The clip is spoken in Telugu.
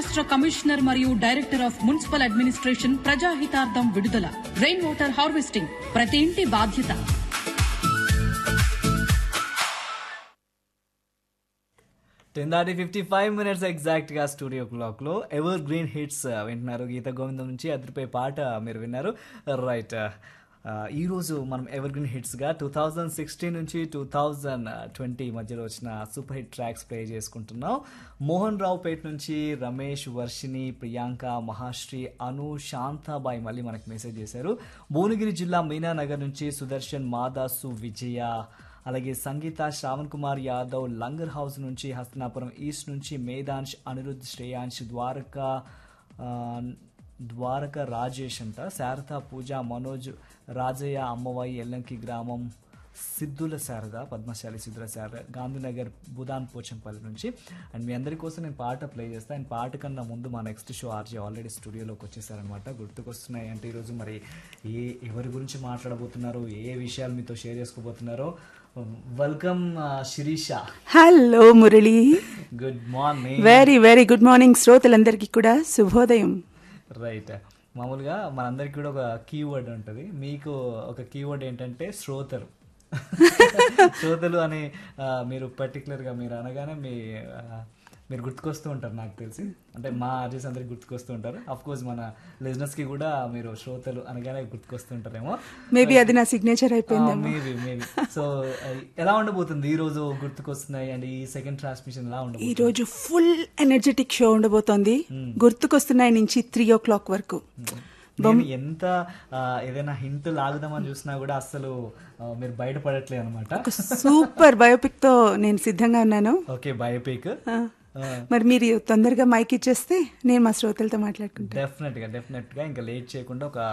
రాష్ట్ర కమిషనర్ మరియు డైరెక్టర్ ఆఫ్ మున్సిపల్ అడ్మినిస్ట్రేషన్ ప్రజాహితార్థం విడుదల రెయిన్ వాటర్ హార్వెస్టింగ్ ప్రతి ఇంటి బాధ్యత టెన్ దాటి ఫిఫ్టీ ఫైవ్ మినిట్స్ ఎగ్జాక్ట్గా స్టూడియో క్లాక్లో ఎవర్ గ్రీన్ హిట్స్ వింటున్నారు గీత గోవిందం నుంచి అదిరిపోయే పాట మీరు విన్నారు రైట్ ఈరోజు మనం ఎవర్ గ్రీన్ హిట్స్గా టూ థౌజండ్ సిక్స్టీన్ నుంచి టూ థౌజండ్ ట్వంటీ మధ్యలో వచ్చిన సూపర్ హిట్ ట్రాక్స్ ప్లే చేసుకుంటున్నాం మోహన్ రావు పేట నుంచి రమేష్ వర్షిని ప్రియాంక మహాశ్రీ అను శాంతాబాయి మళ్ళీ మనకు మెసేజ్ చేశారు భువనగిరి జిల్లా మీనానగర్ నుంచి సుదర్శన్ మాదాసు విజయ అలాగే సంగీత శ్రావణ్ కుమార్ యాదవ్ లంగర్ హౌస్ నుంచి హస్తనాపురం ఈస్ట్ నుంచి మేధాంశ్ అనిరుద్ శ్రేయాంశ్ ద్వారక ఆ, ద్వారక రాజేష్ అంట శారద పూజ మనోజ్ రాజయ్య అమ్మవాయి ఎల్లంకి గ్రామం సిద్ధుల శారద పద్మశాలి సిద్ధుల శారద గాంధీనగర్ బుదాన్ పోచంపల్లి నుంచి అండ్ మీ అందరి కోసం నేను పాట ప్లే చేస్తాను అండ్ పాట కన్నా ముందు మా నెక్స్ట్ షో ఆర్జే ఆల్రెడీ స్టూడియోలోకి వచ్చేసారనమాట గుర్తుకొస్తున్నాయి అంటే ఈరోజు మరి ఏ ఎవరి గురించి మాట్లాడబోతున్నారు ఏ విషయాలు మీతో షేర్ చేసుకోబోతున్నారో welcome Sirisha hello Murali good morning very very good morning శ్రోతలందరికీ కూడా శుభోదయం రైట్ మామూలుగా మనందరికి కూడా ఒక కీవర్డ్ ఉంటుంది మీకు ఒక కీవర్డ్ ఏంటంటే శ్రోతలు శ్రోతలు అని ఆ, మీరు పర్టికులర్గా మీరు అనగానే మీ ఆ, మీరు గుర్తుకొస్తూ ఉంటారు నాకు తెలిసి అంటే మా ఆర్జెస్ అందరికి గుర్తుకొస్తూ ఉంటారు అఫ్ కోర్స్ మన listeners కి కూడా మీరు శ్రోతలు అనగానే గుర్తుకొస్తూ ఉంటారేమో మేబీ అది నా సిగ్నేచర్ అయిపోయింది మేబీ మేబీ సో ఎలా ఉండబోతుంది ఈ రోజు గుర్తుకొస్తున్నాయి అండ్ ఈ సెకండ్ ట్రాన్స్మిషన్ ఎలా ఈ ఉండబోతుంది రోజు ఫుల్ ఎనర్జెటిక్ షో ఉండబోతోంది గుర్తుకొస్తున్నాయి నుంచి త్రీ ఓ క్లాక్ వరకు నేను ఎంత ఆ, ఏదైనా హింట్ లాగుదామని చూసినా కూడా అసలు ఆ, మీరు బయటపడట్లేదు అనమాట సూపర్ బయోపిక్ తో నేను సిద్ధంగా ఉన్నాను ఓకే బయోపిక్ ఆ, మరి మీరు తొందరగా మైక్ ఇచ్చేస్తే నేను మా శ్రోతలతో మాట్లాడుకుంటాను డెఫినెట్ గా డెఫినెట్ గా ఇంకా లేట్ చేయకుండా ఒక